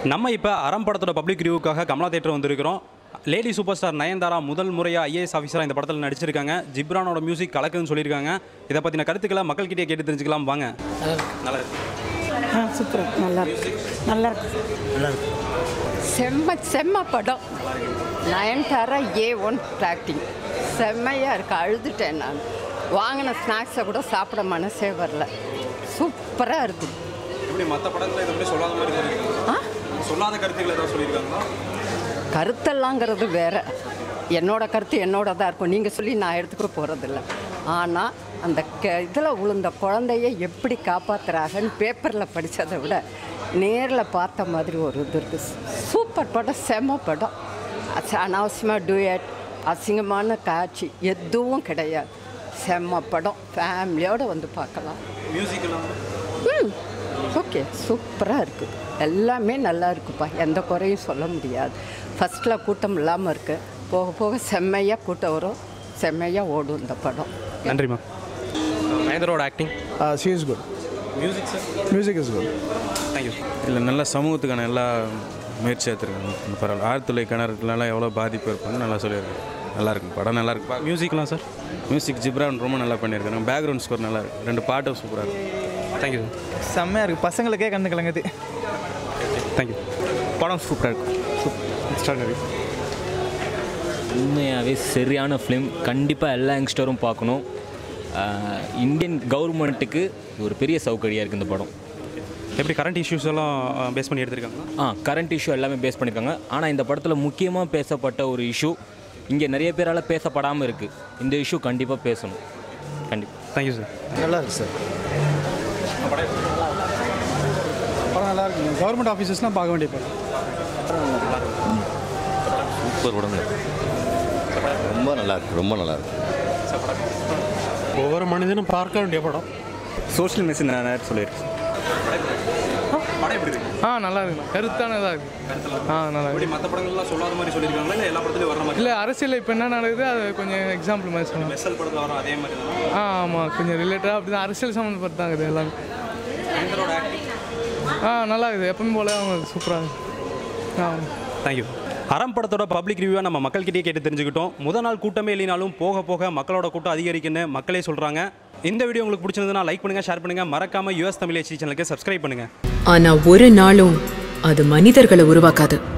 நம்ம இப்போ அறம் படத்தோட பப்ளிக் ரிவ்யூக்காக கமலா தேட்டர் வந்திருக்கிறோம் லேடி சூப்பர் ஸ்டார் நயன்தாரா முதல் முறையாக ஐஏஎஸ் ஆஃபீஸராக இந்த படத்தில் நடிச்சிருக்காங்க ஜிப்ரானோட மியூசிக் கலக்குன்னு சொல்லியிருக்காங்க இதை பற்றின கருத்துக்களை மக்கள்கிட்டே கேட்டு தெரிஞ்சுக்கலாம் வாங்க நல்லா இருக்கு ஆ சூப்பர் நல்லா இருக்கு நல்லா இருக்கு செம்ம செம்ம படம் நயன்தாரா ஏ ஒன் ஆக்டிங் செம்மையாக இருக்கு அழுதுட்டேன் நான் வாங்கின ஸ்நாக்ஸை கூட சாப்பிட மனசே வரல சூப்பராக இருக்குது எப்படி மற்ற படத்தில் இதை பற்றி சொல்லாத மாதிரி ஆ சொல்லாத கருத்துக்கள் ஏதாவது சொல்லியிருக்காங்களா கருத்தெல்லாங்கிறது வேற என்னோட கருத்து என்னோட தான் இருக்கும் நீங்கள் சொல்லி நான் எடுத்துக்க போகிறதில்ல ஆனால் அந்த க இதில் விழுந்த குழந்தைய எப்படி காப்பாற்றுறாங்கன்னு பேப்பரில் படித்ததை விட நேரில் பார்த்த மாதிரி ஒரு இது இருக்குது சூப்பர் படம் செம படம் அச்ச- அனாவசியமாக டூயட் அசிங்கமான காட்சி எதுவும் கிடையாது செம்ம படம் ஃபேமிலியோடு வந்து பார்க்கலாம் மியூசிக்கெல்லாம் ம் ஓகே சூப்பராக இருக்குது எல்லாமே நல்லா இருக்குப்பா எந்த குறையும் சொல்ல முடியாது ஃபஸ்ட்டில் கூட்டம் இல்லாமல் இருக்குது போக போக செம்மையாக கூட்டம் வரும் செம்மையாக ஓடும் இந்த படம் நன்றிம்மா நயன்தாரோட acting Uh, she is good. Music sir Music is good. Thank you இல்லை நல்ல சமூகத்துக்கான எல்லா முயற்சி எடுத்துருக்காங்க பரவாயில்ல ஆழ்துளை கிணறுக்குலாம் எவ்வளோ பாதிப்பு இருப்பாங்க நல்லா சொல்லியிருக்காங்க நல்லா இருக்கு படம் நல்லா இருக்கு மியூசிக்லாம் சார் மியூசிக் ஜிப்ரான் ரொம்ப நல்லா பண்ணியிருக்காங்க பேக்ரவுண்ட் ஸ்கோர் நல்லா இருக்கு ரெண்டு பாட்டும் சூப்பராக இருக்கு தேங்க்யூ சார் செம்மையாக இருக்குது பசங்களுக்கே கண்ணு கலங்குது தேங்க்யூ படம் சூப்பராக இருக்கும் எக்ஸ்ட்ராடனரி உண்மையாகவே சரியான ஃபிலிம் கண்டிப்பாக எல்லா யங்ஸ்டரும் பார்க்கணும் ஆஹ் இந்தியன் கவர்மெண்ட்டுக்கு ஒரு பெரிய சௌகரியாக இருக்குது இந்த படம் எப்படி கரண்ட் இஷ்யூஸ் எல்லாம் பேஸ் பண்ணி எடுத்திருக்காங்களா ஆ கரண்ட் இஷ்யூ எல்லாமே பேஸ் பண்ணியிருக்காங்க ஆனால் இந்த படத்தில் முக்கியமாக பேசப்பட்ட ஒரு இஷ்யூ இங்கே நிறைய பேரால் பேசப்படாமல் இருக்குது இந்த இஷ்யூ கண்டிப்பாக பேசணும் கண்டிப்பாக தேங்க்யூ சார் நல்லா இருக்கு சார் படம் நல்லா இருக்கு கவர்மெண்ட் ஆஃபீஸஸ்லாம் பார்க்க வேண்டிய படம் சூப்பர் படம் ரொம்ப நல்லா இருக்கு ரொம்ப நல்லா இருக்கு ஒவ்வொரு மனிதனும் பார்க்க வேண்டிய படம் சோஷியல் மெசேஜ் நான் சொல்லியிருக்கேன் படம் எப்படி இருக்கு ஆ நல்லா இருக்குண்ணா கருத்தானதாக இருக்கு ஆ நல்லா எப்படி இருக்கு மற்ற படங்கள்லாம் சொல்லாத மாதிரி சொல்லியிருக்காங்களா இல்லை எல்லா படத்துலையும் வர மாதிரி இல்லை அரசியல் இப்போ என்ன நடக்குது அது கொஞ்சம் எக்ஸாம்பிள் மாதிரி சொல்லலாம் மெர்சல் படத்தில் வரும் அதே மாதிரி தான் ஆ ஆமாம் கொஞ்சம் ரிலேட்டடாக அப்படி தான் அரசியல் சம்மந்தப்பட்டாங்க இது எல்லாமே நயன்தாரோட ஆக்டிங் ஆ நல்லா இருக்குது எப்பவும் போல அவங்க சூப்பராக இருக்கு ஆ தேங்க்யூ அறம் படத்தோட பப்ளிக் ரிவ்யூவை நம்ம மக்கள்கிட்டயே கேட்டு தெரிஞ்சுக்கிட்டோம் முத நாள் கூட்டமே இல்லைனாலும் போக போக மக்களோட கூட்டம் அதிகரிக்குன்னு மக்களே சொல்கிறாங்க இந்த வீடியோ உங்களுக்கு பிடிச்சிருந்ததுன்னா லைக் பண்ணுங்கள் ஷேர் பண்ணுங்கள் மறக்காமல் யூஎஸ் தமிழ் சேனலுக்கு சப்ஸ்கிரைப் பண்ணுங்கள் ஆனா ஒரு நாளும் அது மனிதர்களை உருவாக்காது